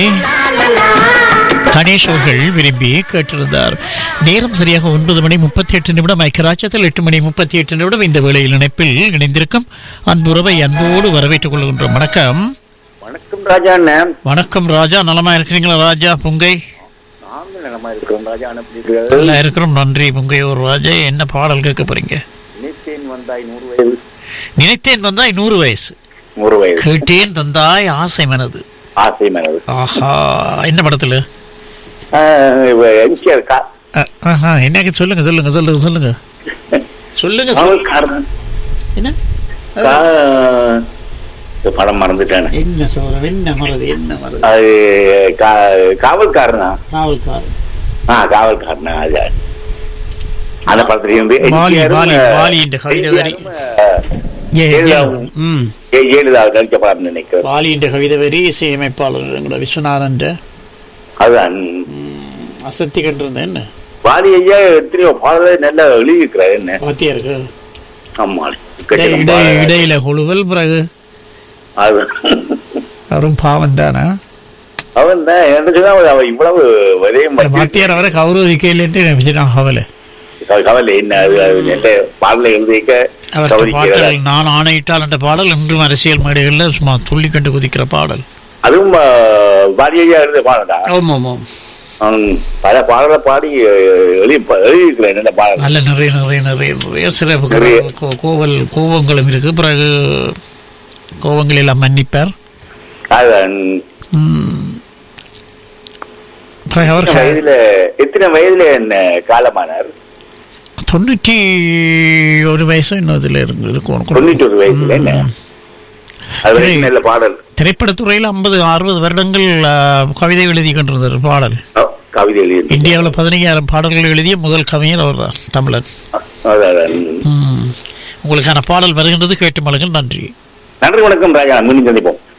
கணேஷ் அவர்கள் விரும்பி கேட்டிருந்தார் நேரம் சரியாக ஒன்பது மணி முப்பத்தி எட்டு நிமிடம் ஐக்கியராஜ்யத்தில் எட்டு மணி முப்பத்தி எட்டு நிமிடம் இந்த வேளையில் இணைப்பில் இணைந்திருக்கும் அன்புறவை அன்போடு வரவேற்றுக் கொள்கின்றோம் வணக்கம் வணக்கம் ராஜா அண்ணன் வணக்கம் ராஜா நலமா இருக்கிறீங்களா ராஜா புங்கை நாங்கள் நலமா இருக்கிறோம் ராஜா அனுப்பியிருக்கிறார்கள் நல்லா இருக்கிறோம் நன்றி புங்கை ஒரு ராஜா என்ன பாடல் கேட்க போறீங்க நினைத்தேன் வந்தாய் நூறு வயது நினைத்தேன் வந்தாய் நூறு வயசு நூறு வயது கேட்டேன் தந்தாய் ஆசை மனது ஆசை மனது ஆஹா என்ன படத்துல எம்ஜிஆர் கா அ, ஆஹா என்னங்க சொல்லுங்க சொல்லுங்க சொல்லுங்க சொல்லுங்க சொல்லுங்க சொல்- காவல்காரன் என்ன கா- இந்த படம் மறந்துட்டேன் என்ன சோரம் என்ன மறதி என்ன மறதி அது கா- காவல்காரனா காவல்காரன் ஆ காவல்காரனா அது அந்த படத்துல இருந்து வாலி, எம்ஜிஆரும், வாலி, வாலி என்ற கவிதை வரி. எம்ஜிஆரும், ஏ, ஜெயலலிதாவும். ம் ஜெ- ஜெயலலிதா நடிச்ச படம் நினைக்கிறேன் வாலி என்ற கவிதை வரி இசையமைப்பாளர் எங்களோட விஸ்வநாதன் அதுதான் அசத்தி கண்டிருந்தேன் என்ன வாலி ஐயா எத்தனையோ பாடலை நல்லா எழுதியிருக்கிறார் என்ன வாத்தியா இருக்கு ஆமா இடை- இடை- இடையில குழுவல் பிறகு அதுதான் அவரும் பாவம் தானே அவன் தான் என்ன சொன்னா அவன் இவ்வளவு விதையும் படிச்சு வாத்தியார் அவரை கௌரவிக்கலன்ட்டு நினைச்சிட்டான் கவலை க- கவலை என்ன அது அது நல்ல பாடலை எழுதிக்க அவர் கவனிக்கிறதா பாடல் நான் ஆணையிட்டால் என்ற பாடல் இன்றும் அரசியல் மேடைகளில் சும்மா துள்ளி கண்டு குதிக்கிற பாடல் அதுவும் பாரதியா எழுத பாடலா ஆமாம் ஆமாம் அவன் பல பாடலை பாடி அஹ், எழுதி எழுதியிருக்கிறேன் நல்ல பாடல் நல்ல நிறைய நிறைய நிறைய நிறைய சில நிறைய. கோ- கோவல் கோபங்களும் இருக்கு பிறகு கோபங்கள் எல்லாம் மன்னிப்பார் அதுதான் ம். பிறகு அவர் எத்தனை வயதுல எத்தனை வயதுல என்ன காலமானார் தொண்ணூற்றி ஒரு வயசு இன்னொருல இருந்து இருக்கும் தொண்ணூற்றி ஒரு வயசுல என்ன அது வரைக்கும் நல்ல பாடல் திரைப்படத்துறையில் ஐம்பது அறுபது வருடங்கள் ஆ, கவிதை எழுதி கொண்டிருந்தார் பாடல் அஹ், கவிதை எழுதி இந்தியாவில் பதினைஞ்சாயிரம் பாடல்கள் எழுதிய முதல் கவிஞர் அவர்தான் தமிழன் அதான் ம். உங்களுக்கான பாடல் வருகின்றது கேட்டு மலங்கள் நன்றி நன்றி வணக்கம் ராஜா மீண்டும் சந்திப்போம்